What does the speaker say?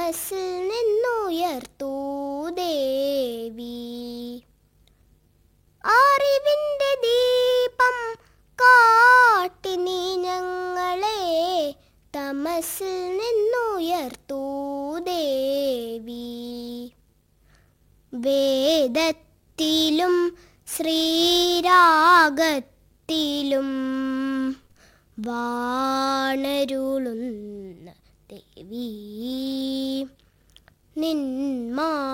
തമസിൽ നിന്നുയർത്തൂ ദേവി അറിവിന്റെ ദീപം കാട്ടി നീ ഞങ്ങളെ തമസിൽ നിന്നുയർത്തൂ ദേവി വേദത്തിലും ശ്രീരാഗത്തിലും വാണരുളുന്ന ദേവി നിന്മാ